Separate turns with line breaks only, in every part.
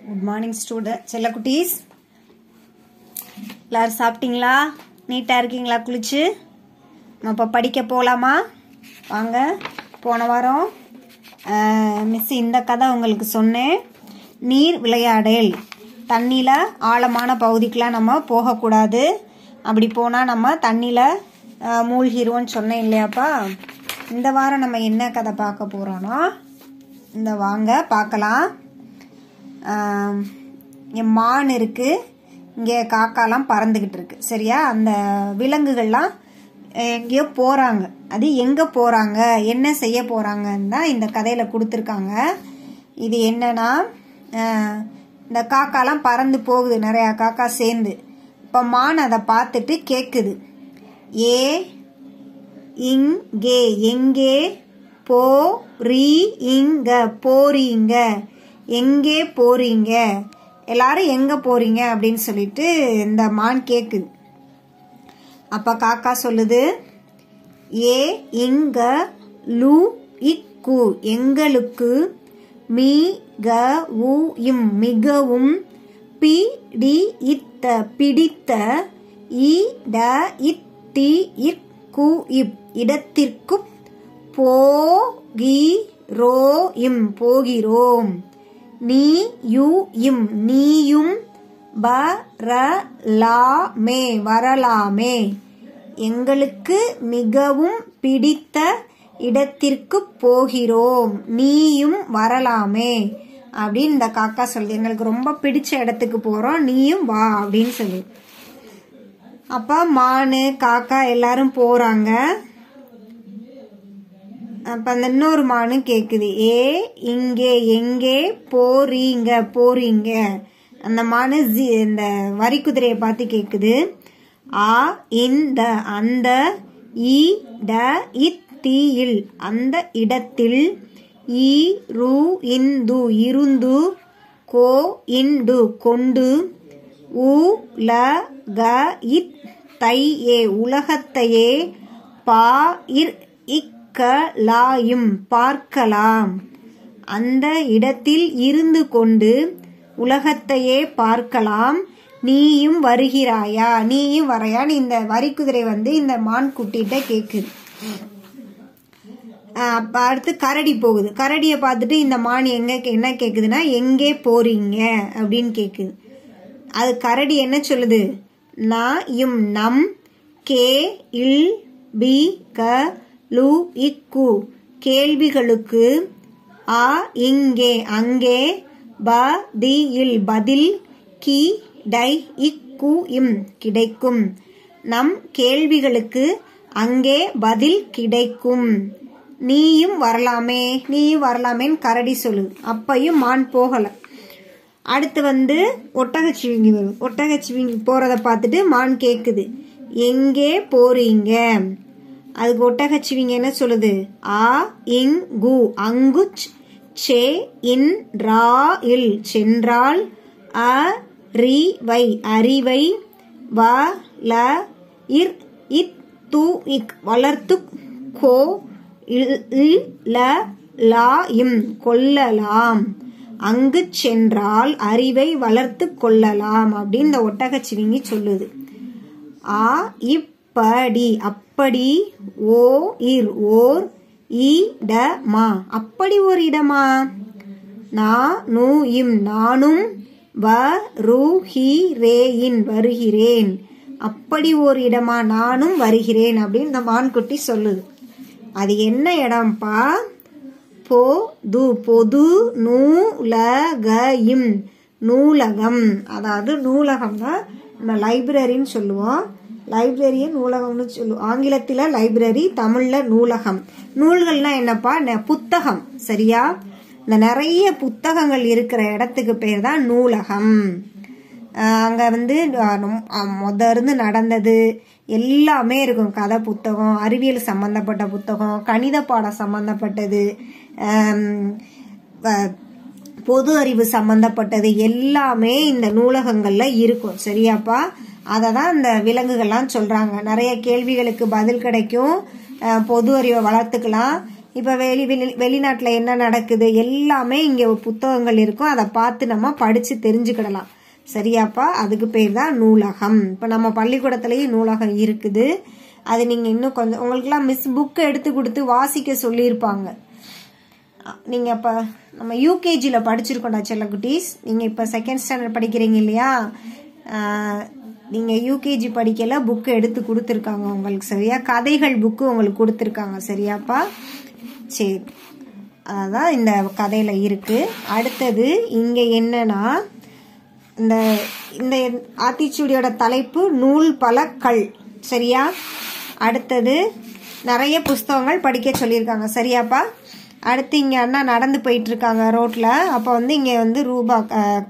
good morning student செல்லக்குட்டீஸ் எல்லாரும் சாப்பிட்டீங்களா நீட்டாக இருக்கீங்களா குளிச்சு நம்ம இப்போ படிக்க போகலாமா வாங்க போன வாரம் மிஸ் இந்த கதை உங்களுக்கு சொன்னேன் நீர் விளையாடல் தண்ணியில் ஆழமான பகுதிக்கெலாம் நம்ம போகக்கூடாது அப்படி போனால் நம்ம தண்ணியில் மூழ்கிருவோன்னு சொன்னேன் இல்லையாப்பா இந்த வாரம் நம்ம என்ன கதை பார்க்க போகிறோன்னா இந்த வாங்க பார்க்கலாம் இங்கே மான் இருக்குது இங்கே காக்காலாம் பறந்துக்கிட்டு இருக்கு சரியா அந்த விலங்குகள்லாம் எங்கேயோ போகிறாங்க அது எங்கே போகிறாங்க என்ன செய்ய போகிறாங்கன்னு தான் இந்த கதையில் கொடுத்துருக்காங்க இது என்னன்னா இந்த காக்காலாம் பறந்து போகுது நிறையா காக்கா சேர்ந்து இப்போ மான் அதை பார்த்துட்டு கேட்குது ஏ இங்கே எங்கே போ ரீ இங்க போறீங்க எங்கே போறீங்க எல்லாரும் எங்க போறீங்க அப்படின்னு சொல்லிட்டு இந்த மான் கேக்குது அப்ப காக்கா சொல்லுது ஏ இங்க லு இக்கு எங்களுக்கு மீ க உ இம் மிகவும் பி டி இத்த பிடித்த இ ட இத்தி இக்கு இப் இடத்திற்கு போகி இம் போகிறோம் நீ யு இம் நீயும் வரலாமே வரலாமே எங்களுக்கு மிகவும் பிடித்த இடத்திற்கு போகிறோம் நீயும் வரலாமே அப்படின்னு இந்த காக்கா சொல்லுது எங்களுக்கு ரொம்ப பிடிச்ச இடத்துக்கு போறோம் நீயும் வா அப்படின்னு சொல்லி அப்ப மானு காக்கா எல்லாரும் போறாங்க அப்ப அந்த இன்னொரு மானு கேக்குது ஏ இங்கே எங்கே போறீங்க போறீங்க அந்த மானு இந்த வரி குதிரையை பார்த்து கேக்குது ஆ இந்த அந்த இ ட இத்தியில் அந்த இடத்தில் இ ரு இந்து இருந்து கோ இண்டு கொண்டு உ ல க இத் தை ஏ உலகத்தையே பா இர் இக் பார்க்கலாயும் பார்க்கலாம் அந்த இடத்தில் இருந்து கொண்டு உலகத்தையே பார்க்கலாம் நீயும் வருகிறாயா நீயும் வரையான்னு இந்த வரிக்குதிரை வந்து இந்த மான் குட்டிகிட்ட கேக்குது அப்ப அடுத்து கரடி போகுது கரடியை பார்த்துட்டு இந்த மான் எங்க என்ன கேக்குதுன்னா எங்கே போறீங்க அப்படின்னு கேக்குது அது கரடி என்ன சொல்லுது நான் இம் நம் கே இல் பி க லு இக்கு கேள்விகளுக்கு ஆ இங்கே அங்கே ப தி இல் பதில் கி டை இக்கு இம் கிடைக்கும் நம் கேள்விகளுக்கு அங்கே பதில் கிடைக்கும் நீயும் வரலாமே நீயும் வரலாமேன்னு கரடி சொல்லு அப்பையும் மான் போகல அடுத்து வந்து ஒட்டகச்சிவிங்கி வரும் ஒட்டகச்சிவிங்கி போறத பார்த்துட்டு மான் கேக்குது எங்கே போறீங்க அதுக்கு ஒட்டகச்சிவிங்க என்ன சொல்லுது ஆ இங் கு அங்கு சே இன் ரா இல் சென்றால் அ ரி வை அறிவை வ ல இர் இத் து இக் வளர்த்து கோ ல லா இம் கொள்ளலாம் அங்கு சென்றால் அறிவை வளர்த்து கொள்ளலாம் அப்படின்னு இந்த ஒட்டகச்சிவிங்கி சொல்லுது ஆ இப் படி அப்படி ஓ இர் ஓர் இடமா அப்படி ஒரு இடமா நா நு இம் நானும் வ ரு ஹி ரேயின் வருகிறேன் அப்படி ஒரு இடமா நானும் வருகிறேன் அப்படின்னு இந்த மான்குட்டி சொல்லுது அது என்ன இடம்ப்பா போ து பொது நூலகம் நூலகம் அதாவது நூலகம்னா நம்ம லைப்ரரின்னு சொல்லுவோம் லைப்ரரியை நூலகம்னு சொல்லுவோம் ஆங்கிலத்தில் லைப்ரரி தமிழில் நூலகம் நூல்கள்னா என்னப்பா புத்தகம் சரியா இந்த நிறைய புத்தகங்கள் இருக்கிற இடத்துக்கு பேர் தான் நூலகம் அங்கே வந்து முத இருந்து நடந்தது எல்லாமே இருக்கும் கதை புத்தகம் அறிவியல் சம்பந்தப்பட்ட புத்தகம் கணித பாடம் சம்பந்தப்பட்டது பொது அறிவு சம்பந்தப்பட்டது எல்லாமே இந்த நூலகங்கள்ல இருக்கும் சரியாப்பா அதை தான் இந்த விலங்குகள்லாம் சொல்றாங்க நிறைய கேள்விகளுக்கு பதில் கிடைக்கும் பொது அறிவை வளர்த்துக்கலாம் இப்போ வெளி வெளி வெளிநாட்டில் என்ன நடக்குது எல்லாமே இங்கே புத்தகங்கள் இருக்கும் அதை பார்த்து நம்ம படித்து தெரிஞ்சுக்கிடலாம் சரியாப்பா அதுக்கு பேர் தான் நூலகம் இப்போ நம்ம பள்ளிக்கூடத்துலேயும் நூலகம் இருக்குது அது நீங்கள் இன்னும் கொஞ்சம் உங்களுக்குலாம் மிஸ் புக்கு எடுத்து கொடுத்து வாசிக்க சொல்லியிருப்பாங்க நீங்கள் இப்போ நம்ம யூகேஜியில் படிச்சிருக்கோம்டா செல்லக்குட்டீஸ் நீங்கள் இப்போ செகண்ட் ஸ்டாண்டர்ட் படிக்கிறீங்க இல்லையா நீங்கள் யூகேஜி படிக்கல புக்கு எடுத்து கொடுத்துருக்காங்க உங்களுக்கு சரியா கதைகள் புக்கு உங்களுக்கு கொடுத்துருக்காங்க சரியாப்பா சரி அதான் இந்த கதையில் இருக்குது அடுத்தது இங்கே என்னன்னா இந்த இந்த ஆத்திச்சூடியோட தலைப்பு நூல் பல கல் சரியா அடுத்தது நிறைய புஸ்தகங்கள் படிக்க சொல்லியிருக்காங்க சரியாப்பா அடுத்து இங்கே அண்ணா நடந்து போயிட்டு இருக்காங்க ரோட்டில் அப்போ வந்து இங்கே வந்து ரூபா அஹ்,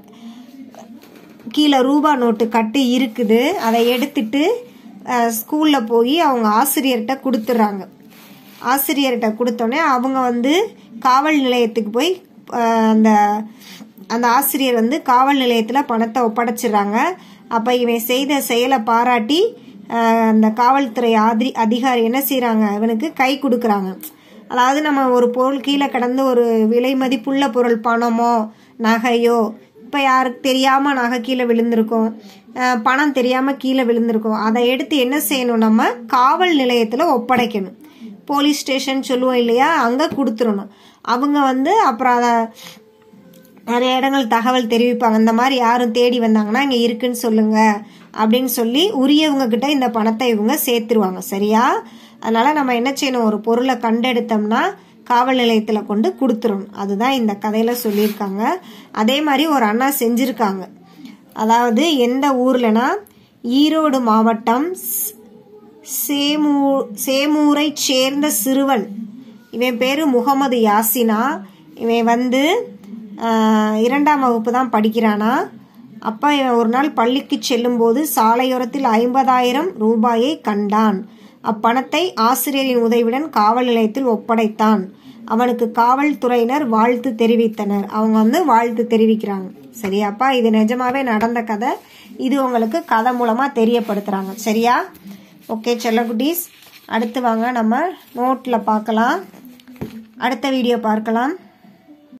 கீழே ரூபா நோட்டு கட்டு இருக்குது அதை எடுத்துட்டு ஸ்கூலில் போய் அவங்க ஆசிரியர்கிட்ட கொடுத்துட்றாங்க ஆசிரியர்கிட்ட கொடுத்தோன்னே அவங்க வந்து காவல் நிலையத்துக்கு போய் அஹ், அந்த அந்த ஆசிரியர் வந்து காவல் நிலையத்தில் பணத்தை ஒப்படைச்சிடுறாங்க அப்போ இவன் செய்த செயலை பாராட்டி அஹ், அந்த காவல்துறை ஆதி அதிகாரி என்ன செய்கிறாங்க இவனுக்கு கை கொடுக்குறாங்க அதாவது நம்ம ஒரு பொருள் கீழே கிடந்து ஒரு விலை மதிப்புள்ள பொருள் பணமோ நகையோ இப்போ யாருக்கு தெரியாமல் நகை கீழே விழுந்திருக்கும் அஹ் பணம் தெரியாமல் கீழே விழுந்திருக்கும் அதை எடுத்து என்ன செய்யணும் நம்ம காவல் நிலையத்தில் ஒப்படைக்கணும் போலீஸ் ஸ்டேஷன் சொல்லுவோம் இல்லையா அங்கே கொடுத்துடணும் அவங்க வந்து அப்புறம் அதை நிறைய இடங்கள் தகவல் தெரிவிப்பாங்க இந்த மாதிரி யாரும் தேடி வந்தாங்கன்னா இங்கே இருக்குன்னு சொல்லுங்க அப்படின்னு சொல்லி உரியவங்க கிட்ட இந்த பணத்தை இவங்க சேர்த்துருவாங்க சரியா அதனால நம்ம என்ன செய்யணும் ஒரு பொருளை கண்டெடுத்தோம்னா காவல் நிலையத்தில் கொண்டு கொடுத்துடணும் அதுதான் இந்த கதையில் சொல்லியிருக்காங்க அதே மாதிரி ஒரு அண்ணா செஞ்சுருக்காங்க அதாவது எந்த ஊர்லனா ஈரோடு மாவட்டம் ஸ்- சேமூ சேமூரை சேர்ந்த சிறுவன் இவன் பேரு முகமது யாசினா இவன் வந்து ஆஹ், இரண்டாம் வகுப்பு தான் படிக்கிறானா அப்பா இவன் ஒரு நாள் பள்ளிக்கு செல்லும்போது சாலையோரத்தில் ஐம்பதாயிரம் ரூபாயை கண்டான் அப்பணத்தை ஆசிரியரின் உதவியுடன் காவல் நிலையத்தில் ஒப்படைத்தான் அவனுக்கு காவல்துறையினர் வாழ்த்து தெரிவித்தனர் அவங்க வந்து வாழ்த்து தெரிவிக்கிறாங்க சரியாப்பா இது நிஜமாவே நடந்த கதை இது உங்களுக்கு கதை மூலமா தெரியப்படுத்துறாங்க சரியா ஓகே செல்லக்குட்டீஸ் அடுத்து வாங்க நம்ம நோட்டில் பார்க்கலாம் அடுத்த வீடியோ பார்க்கலாம்